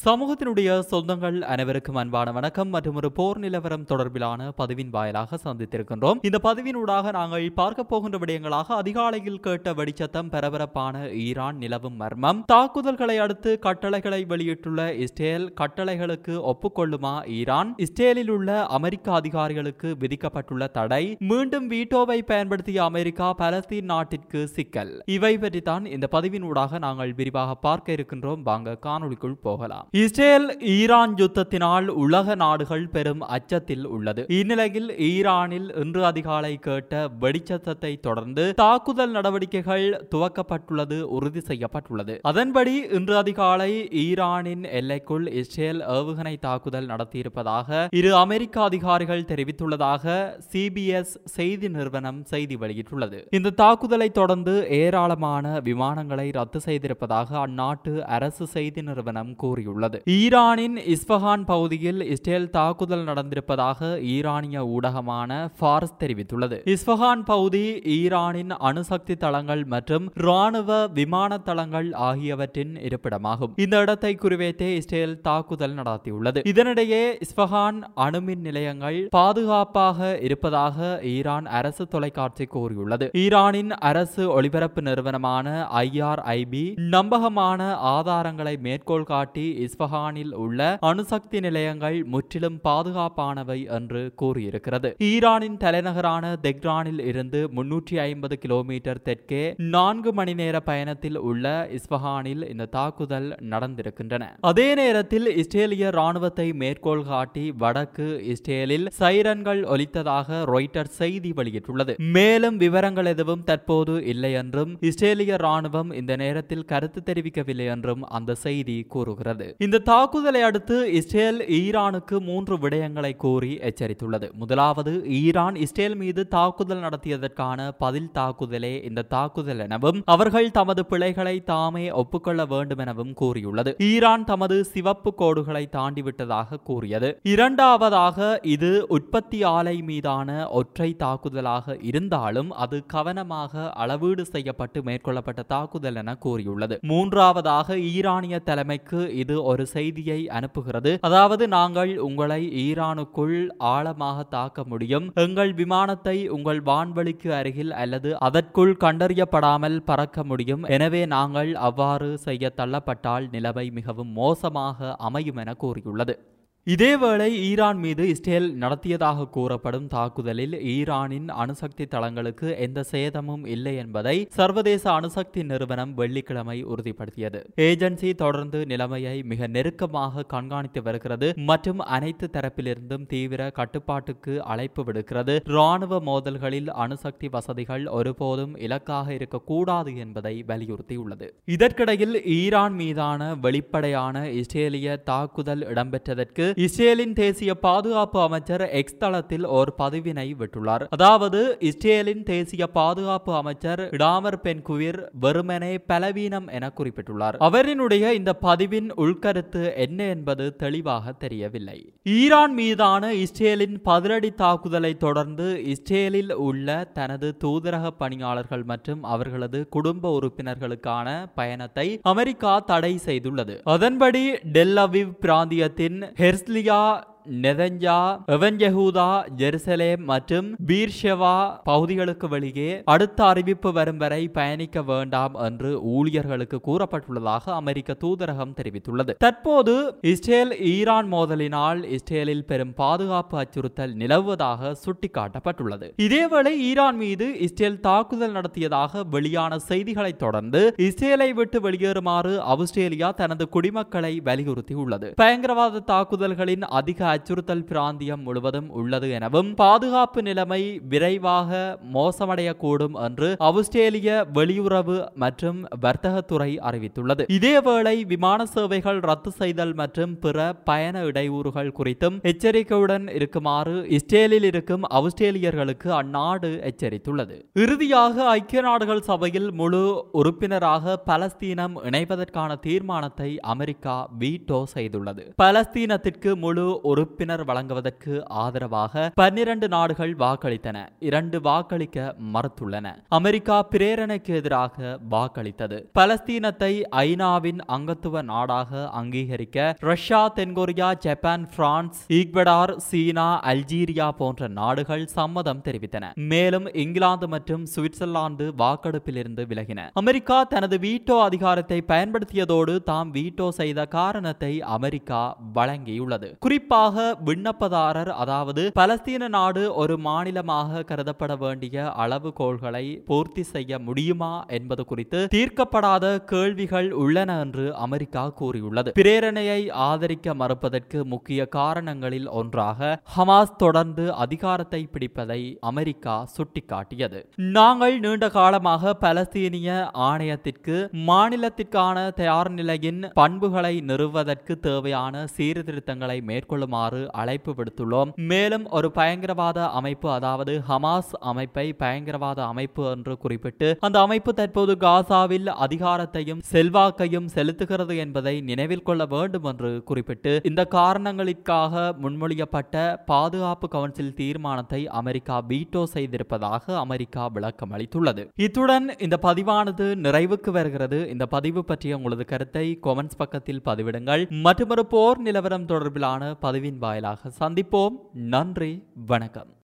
சமூகத்தினுடைய சொந்தங்கள் அனைவருக்கும் அன்பான வணக்கம் மற்றும் ஒரு போர் நிலவரம் தொடர்பிலான பதிவின் வாயிலாக சந்தித்திருக்கின்றோம் இந்த பதிவினூடாக நாங்கள் பார்க்க போகின்ற விடயங்களாக அதிகாலையில் கேட்ட வெடிச்சத்தம் பரபரப்பான ஈரான் நிலவும் மர்மம் தாக்குதல்களை அடுத்து கட்டளைகளை வெளியிட்டுள்ள இஸ்ரேல் கட்டளைகளுக்கு ஒப்புக்கொள்ளுமா ஈரான் இஸ்ரேலில் உள்ள அமெரிக்க அதிகாரிகளுக்கு விதிக்கப்பட்டுள்ள தடை மீண்டும் வீட்டோவை பயன்படுத்திய அமெரிக்கா பலஸ்தீன் நாட்டிற்கு சிக்கல் இவை பற்றித்தான் இந்த பதிவினூடாக நாங்கள் விரிவாக பார்க்க இருக்கின்றோம் வாங்க காணொளிக்குள் போகலாம் இஸ்ரேல் ஈரான் யுத்தத்தினால் உலக நாடுகள் பெரும் அச்சத்தில் உள்ளது இந்நிலையில் ஈரானில் இன்று அதிகாலை கேட்ட வெடிச்சத்தத்தை தொடர்ந்து தாக்குதல் நடவடிக்கைகள் துவக்கப்பட்டுள்ளது உறுதி செய்யப்பட்டுள்ளது அதன்படி இன்று அதிகாலை ஈரானின் எல்லைக்குள் இஸ்ரேல் ஏவுகணை தாக்குதல் நடத்தியிருப்பதாக இரு அமெரிக்க அதிகாரிகள் தெரிவித்துள்ளதாக சிபிஎஸ் செய்தி நிறுவனம் செய்தி வெளியிட்டுள்ளது இந்த தாக்குதலை தொடர்ந்து ஏராளமான விமானங்களை ரத்து செய்திருப்பதாக அந்நாட்டு அரசு செய்தி நிறுவனம் கூறியுள்ளது ஈரானின் இஸ்பஹான் பகுதியில் இஸ்ரேல் தாக்குதல் நடந்திருப்பதாக ஈரானிய ஊடகமான ஃபார்ஸ் தெரிவித்துள்ளது இஸ்பஹான் பகுதி ஈரானின் அணுசக்தி தளங்கள் மற்றும் ராணுவ விமான தளங்கள் ஆகியவற்றின் இருப்பிடமாகும் இந்த இடத்தை குறிவைத்தே இஸ்ரேல் தாக்குதல் நடத்தியுள்ளது இதனிடையே இஸ்பஹான் அணுமின் நிலையங்கள் பாதுகாப்பாக இருப்பதாக ஈரான் அரசு தொலைக்காட்சி கூறியுள்ளது ஈரானின் அரசு ஒளிபரப்பு நிறுவனமான ஐஆர்ஐபி நம்பகமான ஆதாரங்களை மேற்கோள் காட்டி இஸ்பஹானில் உள்ள அணுசக்தி நிலையங்கள் முற்றிலும் பாதுகாப்பானவை என்று கூறியிருக்கிறது ஈரானின் தலைநகரான தெக்ரானில் இருந்து முன்னூற்றி ஐம்பது கிலோமீட்டர் தெற்கே நான்கு மணி நேர பயணத்தில் உள்ள இஸ்பஹானில் இந்த தாக்குதல் நடந்திருக்கின்றன அதே நேரத்தில் இஸ்ரேலிய ராணுவத்தை மேற்கோள் காட்டி வடக்கு இஸ்ரேலில் சைரன்கள் ஒலித்ததாக ராய்டர் செய்தி வெளியிட்டுள்ளது மேலும் விவரங்கள் எதுவும் தற்போது இல்லை என்றும் இஸ்ரேலிய ராணுவம் இந்த நேரத்தில் கருத்து தெரிவிக்கவில்லை என்றும் அந்த செய்தி கூறுகிறது இந்த தாக்குதலை அடுத்து இஸ்ரேல் ஈரானுக்கு மூன்று விடயங்களை கூறி எச்சரித்துள்ளது முதலாவது ஈரான் இஸ்ரேல் மீது தாக்குதல் நடத்தியதற்கான பதில் தாக்குதலே இந்த தாக்குதல் எனவும் அவர்கள் தமது பிழைகளை தாமே ஒப்புக்கொள்ள வேண்டும் எனவும் கூறியுள்ளது ஈரான் தமது சிவப்பு கோடுகளை தாண்டிவிட்டதாக கூறியது இரண்டாவதாக இது உற்பத்தி ஆலை மீதான ஒற்றை தாக்குதலாக இருந்தாலும் அது கவனமாக அளவீடு செய்யப்பட்டு மேற்கொள்ளப்பட்ட தாக்குதல் என கூறியுள்ளது மூன்றாவதாக ஈரானிய தலைமைக்கு இது ஒரு செய்தியை அனுப்புகிறது அதாவது நாங்கள் உங்களை ஈரானுக்குள் ஆழமாக தாக்க முடியும் எங்கள் விமானத்தை உங்கள் வான்வெளிக்கு அருகில் அல்லது அதற்குள் கண்டறியப்படாமல் பறக்க முடியும் எனவே நாங்கள் அவ்வாறு செய்ய தள்ளப்பட்டால் நிலைமை மிகவும் மோசமாக அமையும் என கூறியுள்ளது இதேவேளை ஈரான் மீது இஸ்ரேல் நடத்தியதாக கூறப்படும் தாக்குதலில் ஈரானின் அணுசக்தி தளங்களுக்கு எந்த சேதமும் இல்லை என்பதை சர்வதேச அணுசக்தி நிறுவனம் வெள்ளிக்கிழமை உறுதிப்படுத்தியது ஏஜென்சி தொடர்ந்து நிலைமையை மிக நெருக்கமாக கண்காணித்து வருகிறது மற்றும் அனைத்து தரப்பிலிருந்தும் தீவிர கட்டுப்பாட்டுக்கு அழைப்பு விடுக்கிறது ராணுவ மோதல்களில் அணுசக்தி வசதிகள் ஒருபோதும் இலக்காக இருக்கக்கூடாது என்பதை வலியுறுத்தியுள்ளது இதற்கிடையில் ஈரான் மீதான வெளிப்படையான இஸ்ரேலிய தாக்குதல் இடம்பெற்றதற்கு இஸ்ரேலின் தேசிய பாதுகாப்பு அமைச்சர் எக்ஸ் தளத்தில் ஒரு பதிவினை விட்டுள்ளார் அதாவது இஸ்ரேலின் தேசிய பாதுகாப்பு அமைச்சர் டாமர் பென்குவிர் வெறுமனே பலவீனம் என குறிப்பிட்டுள்ளார் அவரினுடைய இந்த பதிவின் உள்கருத்து என்ன என்பது தெளிவாக தெரியவில்லை ஈரான் மீதான இஸ்ரேலின் பதிலடி தாக்குதலை தொடர்ந்து இஸ்ரேலில் உள்ள தனது தூதரக பணியாளர்கள் மற்றும் அவர்களது குடும்ப உறுப்பினர்களுக்கான பயணத்தை அமெரிக்கா தடை செய்துள்ளது அதன்படி டெல் அவிவ் பிராந்தியத்தின் ஹெர்ஸ்லியா நெதஞ்சா எவன்யஹூதா ஜெருசலேம் மற்றும் பீர்ஷெவா பகுதிகளுக்கு வெளியே அடுத்த அறிவிப்பு வரும் வரை பயணிக்க வேண்டாம் என்று ஊழியர்களுக்கு கூறப்பட்டுள்ளதாக அமெரிக்க தூதரகம் தெரிவித்துள்ளது தற்போது இஸ்ரேல் ஈரான் மோதலினால் இஸ்ரேலில் பெரும் பாதுகாப்பு அச்சுறுத்தல் நிலவுவதாக சுட்டிக்காட்டப்பட்டுள்ளது இதேவேளை ஈரான் மீது இஸ்ரேல் தாக்குதல் நடத்தியதாக வெளியான செய்திகளை தொடர்ந்து இஸ்ரேலை விட்டு வெளியேறுமாறு ஆஸ்திரேலியா தனது குடிமக்களை வலியுறுத்தியுள்ளது பயங்கரவாத தாக்குதல்களின் அதிக அச்சுறுத்தல் பிராந்தியம் முழுவதும் உள்ளது எனவும் பாதுகாப்பு நிலைமை விரைவாக மோசமடையக்கூடும் என்று ஆஸ்திரேலிய வெளியுறவு மற்றும் வர்த்தகத்துறை அறிவித்துள்ளது இதேவேளை விமான சேவைகள் ரத்து செய்தல் மற்றும் பிற பயண இடையூறுகள் குறித்தும் எச்சரிக்கையுடன் இருக்குமாறு இஸ்ரேலில் இருக்கும் ஆஸ்திரேலியர்களுக்கு அந்நாடு எச்சரித்துள்ளது இறுதியாக ஐக்கிய நாடுகள் சபையில் முழு உறுப்பினராக பலஸ்தீனம் இணைவதற்கான தீர்மானத்தை அமெரிக்கா வீட்டோ செய்துள்ளது பலஸ்தீனத்திற்கு முழு உறுப்பினர் உறுப்பினர் வழங்குவதற்கு ஆதரவாக பன்னிரண்டு நாடுகள் வாக்களித்தன இரண்டு வாக்களிக்க மறுத்துள்ளன அமெரிக்கா பிரேரணைக்கு எதிராக வாக்களித்தது பலஸ்தீனத்தை ஐநாவின் அங்கத்துவ நாடாக அங்கீகரிக்க ரஷ்யா தென்கொரியா Japan France Ecuador China Algeria போன்ற நாடுகள் சம்மதம் தெரிவித்தன மேலும் இங்கிலாந்து மற்றும் சுவிட்சர்லாந்து வாக்கெடுப்பிலிருந்து விலகின அமெரிக்கா தனது வீட்டோ அதிகாரத்தை பயன்படுத்தியதோடு தாம் வீட்டோ செய்த காரணத்தை அமெரிக்கா வழங்கியுள்ளது குறிப்பாக விண்ணப்பதாரர் அதாவது பலஸ்தீன நாடு ஒரு மாநிலமாக கருதப்பட வேண்டிய அளவுகோல்களை பூர்த்தி செய்ய முடியுமா என்பது குறித்து தீர்க்கப்படாத கேள்விகள் உள்ளன என்று அமெரிக்கா கூறியுள்ளது பிரேரணையை ஆதரிக்க மறுப்பதற்கு முக்கிய காரணங்களில் ஒன்றாக ஹமாஸ் தொடர்ந்து அதிகாரத்தை பிடிப்பதை அமெரிக்கா சுட்டிக்காட்டியது நாங்கள் நீண்ட காலமாக பலஸ்தீனிய ஆணையத்திற்கு மாநிலத்திற்கான தயார் நிலையின் பண்புகளை நிறுவதற்கு தேவையான சீர்திருத்தங்களை மேற்கொள்ளுமாறு அழைப்பு விடுத்துள்ளோம் மேலும் ஒரு பயங்கரவாத அமைப்பு அதாவது ஹமாஸ் அமைப்பை பயங்கரவாத அமைப்பு என்று குறிப்பிட்டு அந்த அமைப்பு தற்போது காசாவில் அதிகாரத்தையும் செல்வாக்கையும் செலுத்துகிறது என்பதை நினைவில் கொள்ள வேண்டும் என்று குறிப்பிட்டு இந்த காரணங்களுக்காக முன்மொழியப்பட்ட பாதுகாப்பு கவுன்சில் தீர்மானத்தை அமெரிக்கா வீட்டோ செய்திருப்பதாக அமெரிக்கா விளக்கம் அளித்துள்ளது இத்துடன் இந்த பதிவானது நிறைவுக்கு வருகிறது இந்த பதிவு பற்றிய உங்களது கருத்தை கொமெண்ட்ஸ் பக்கத்தில் பதிவிடுங்கள் மற்றொரு போர் நிலவரம் தொடர்பிலான பதிவின் வாயிலாக சந்திப்போம் நன்றி வணக்கம்